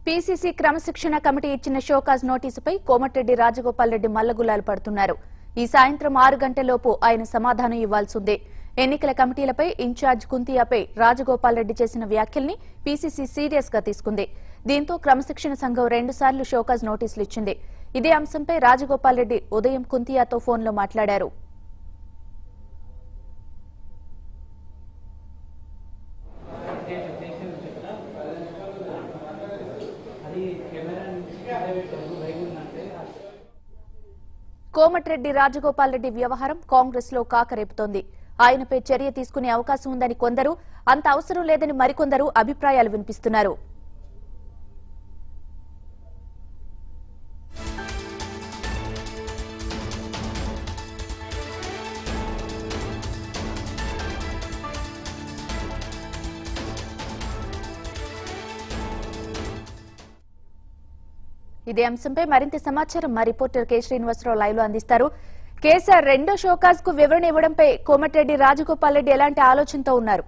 PCC క్రమశిక్షణ committee ఇచ్చిన show cause నోటీసుపై కోమటిరెడ్డి రాజగోపాల్ రెడ్డి మల్లగుల్లాలు పడుతున్నారు ఈ సాయంత్రం ఆరు గంటలలోపు ఆయన సమాధానం ఇవ్వాల్సిందే ఎన్నికల కమిటీలపై ఇన్ఛార్జ్ కుంతియాపై రాజగోపాల్ రెడ్డి చేసిన వ్యాఖ్యల్ని పీసీసీ సీరియస్ గా తీసుకుంది దీంతో క్రమశిక్షణ సంఘం రెండుసార్లు షోకాజ్ నోటీసులు ఇచ్చింది ఇదే అంశంపై రాజగోపాల్ రెడ్డి ఉదయం కుంతియాతో ఫోన్లో మాట్లాడారు కోమటిరెడ్డి రాజగోపాల్ రెడ్డి వ్యవహారం కాంగ్రెస్ లో కాకరేపుతోంది ఆయనపై చర్య తీసుకునే అవకాశం ఉందని కొందరు అంత అవసరం లేదని మరికొందరు అభిప్రాయాలు వినిపిస్తున్నారు ఇదే అంశంపై మరింత సమాచారం మా రిపోర్టర్ కె శ్రీనివాసరావు లైవ్ లో అందిస్తారు కేసీఆర్ రెండో షోకాజ్ కు వివరణ ఇవ్వడంపై కోమటిరెడ్డి రాజగోపాల్ రెడ్డి ఎలాంటి ఆలోచనతో ఉన్నారు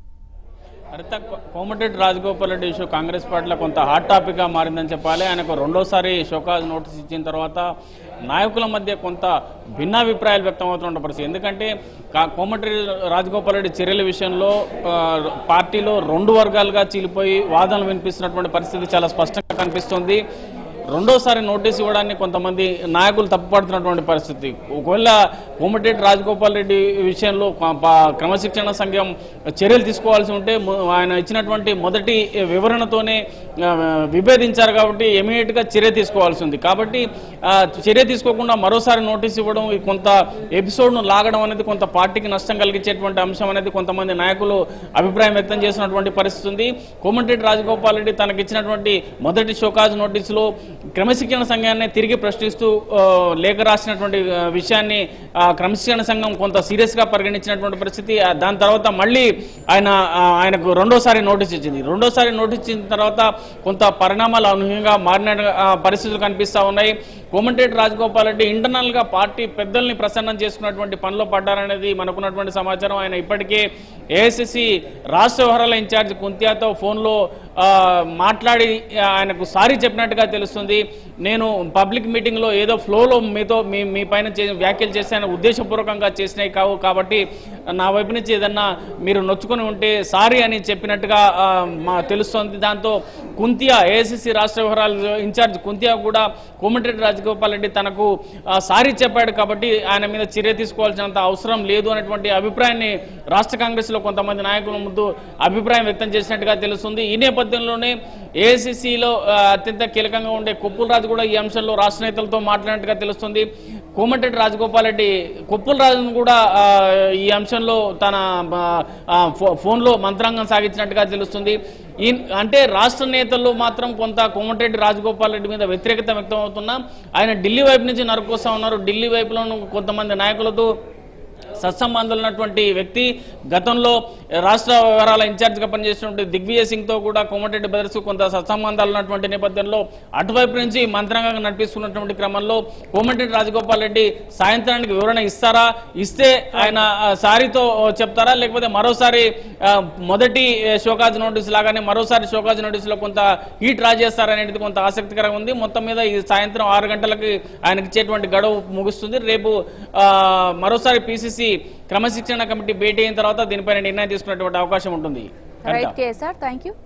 హరిత కోమటిరెడ్డి రాజగోపాల్ రెడ్డి ఇష్యూ కాంగ్రెస్ పార్టీలో కొంత హాట్ టాపిక్ గా మారిందని చెప్పాలి ఆయనకు రెండోసారి షోకాజ్ నోటీస్ ఇచ్చిన తర్వాత నాయకుల మధ్య కొంత భిన్నాభిప్రాయాలు వ్యక్తమవుతున్న పరిస్థితి ఎందుకంటే కా- కోమటిరెడ్డి రాజగోపాల్ రెడ్డి చర్యల విషయంలో ఆ, పార్టీలో రెండు వర్గాలుగా చీలిపోయి వాదనలు వినిపిస్తున్నటువంటి పరిస్థితి చాలా స్పష్టంగా కనిపిస్తుంది రెండోసారి నోటీస్ ఇవ్వడాన్ని కొంతమంది నాయకులు తప్పుపడుతున్నటువంటి పరిస్థితి ఒకవేళ కోమటిరెడ్డి రాజగోపాల్ రెడ్డి విషయంలో ప- ప- క్రమశిక్షణ సంఘం చర్యలు తీసుకోవాల్సి ఉంటే ము- ఆయన ఇచ్చినటువంటి మొదటి వివరణతోనే ఆ, విభేదించారు కాబట్టి ఇమీడియట్ గా చర్య తీసుకోవాల్సి ఉంది కాబట్టి ఆ, చర్య తీసుకోకుండా మరోసారి నోటీస్ ఇవ్వడం ఈ కొంత ఎపిసోడ్ ను లాగడం అనేది కొంత పార్టీకి నష్టం కలిగించేటువంటి అంశం అనేది కొంతమంది నాయకులు అభిప్రాయం వ్యక్తం చేసినటువంటి పరిస్థితి ఉంది కోమటిరెడ్డి రాజగోపాల్ రెడ్డి తనకి ఇచ్చినటువంటి మొదటి షోకాజ్ నోటీసులో క్రమశిక్షణ సంఘాన్ని తిరిగి ప్రశ్నిస్తూ ఆ, లేఖ రాసినటువంటి ఆ, విషయాన్ని ఆ, క్రమశిక్షణ సంఘం కొంత సీరియస్ గా పరిగణించినటువంటి పరిస్థితి ఆ, దాని తర్వాత మళ్ళీ ఆయన ఆ, ఆయనకు రెండోసారి నోటీస్ ఇచ్చింది రెండోసారి నోటీస్ ఇచ్చిన తర్వాత కొంత పరిణామాలు అనూహ్యంగా మారిన ఆ, పరిస్థితులు కనిపిస్తా ఉన్నాయి కోమటిరెడ్డి రాజగోపాల్ రెడ్డి ఇంటర్నల్ గా పార్టీ పెద్దల్ని ప్రసన్నం చేసుకున్నటువంటి పనిలో పడ్డారనేది మనకున్నటువంటి సమాచారం ఆయన ఇప్పటికే ఏఐసిసి రాష్ట్ర వ్యవహారాల ఇన్ఛార్జ్ కుంతియాతో ఫోన్లో ఆ, మాట్లాడి ఆ, ఆయనకు సారీ చెప్పినట్టుగా తెలుస్తుంది నేను పబ్లిక్ మీటింగ్లో ఏదో ఫ్లోలో మీతో మీ మీ పైన చే- వ్యాఖ్యలు చేశాను ఉద్దేశపూర్వకంగా చేసినాయి కావు కాబట్టి నా వైపు నుంచి ఏదన్నా మీరు నొచ్చుకొని ఉంటే సారీ అని చెప్పినట్టుగా ఆ, మా తెలుస్తోంది దాంతో కుంతియా ఏఐసిసి రాష్ట్ర వ్యవహారాల ఇన్ఛార్జ్ కుంతియా కూడా కోమటిరెడ్డి రాజగోపాల్ రెడ్డి తనకు ఆ, సారీ చెప్పాడు కాబట్టి ఆయన మీద చర్య తీసుకోవాల్సినంత అవసరం లేదు అనేటువంటి అభిప్రాయాన్ని రాష్ట్ర కాంగ్రెస్ లో కొంతమంది నాయకుల ముందు అభిప్రాయం వ్యక్తం చేసినట్టుగా తెలుస్తుంది ఈ నేపథ్యంలోనే ఏఐసిసిలో అత్యంత కీలకంగా ఉండే కొప్పుల రాజు కూడా ఈ అంశంలో రాష్ట్ర నేతలతో మాట్లాడినట్టుగా తెలుస్తుంది కోమటిరెడ్డి రాజగోపాల్ రెడ్డి కొప్పుల రాజును కూడా ఆ, ఈ అంశంలో తన ఆ, ఆ, ఫో- ఫోన్లో మంత్రాంగం సాగించినట్టుగా తెలుస్తుంది ఈ అంటే రాష్ట్ర నేతల్లో మాత్రం కొంత కోమటిరెడ్డి రాజగోపాల్ రెడ్డి మీద వ్యతిరేకత వ్యక్తం అవుతున్నా ఆయన ఢిల్లీ వైపు నుంచి నరుకొస్తా ఉన్నారు ఢిల్లీ వైపులోనూ కొంతమంది నాయకులతో సత్సంబంధాలు ఉన్నటువంటి వ్యక్తి గతంలో రాష్ట్ర వ్యవహారాల ఇన్ఛార్జిగా పనిచేసినటువంటి దిగ్విజయ్ సింగ్ తో కూడా కోమటిరెడ్డి బ్రదర్స్ కొంత సత్సంబంధాలు ఉన్నటువంటి నేపథ్యంలో అటువైపు నుంచి మంత్రంగా నడిపిస్తున్నటువంటి క్రమంలో కోమటిరెడ్డి రాజగోపాల్ రెడ్డి సాయంత్రానికి వివరణ ఇస్తారా ఇస్తే ఆయన ఆ, సారీతో చెప్తారా లేకపోతే మరోసారి ఆ, మొదటి షోకాజ్ నోటీస్ లాగానే మరోసారి షోకాజ్ నోటీసులో కొంత హీట్ రా చేస్తారనేది కొంత ఆసక్తికరంగా ఉంది మొత్తం మీద ఈ సాయంత్రం ఆరు గంటలకి ఆయనకి ఇచ్చేటువంటి గడువు ముగుస్తుంది రేపు ఆ, మరోసారి పిసిసి క్రమశిక్షణ కమిటీ భేటీ అయిన తర్వాత దీనిపైన నిర్ణయం తీసుకునేటువంటి అవకాశం ఉంటుంది రైట్ కేఎస్ఆర్ థ్యాంక్ యూ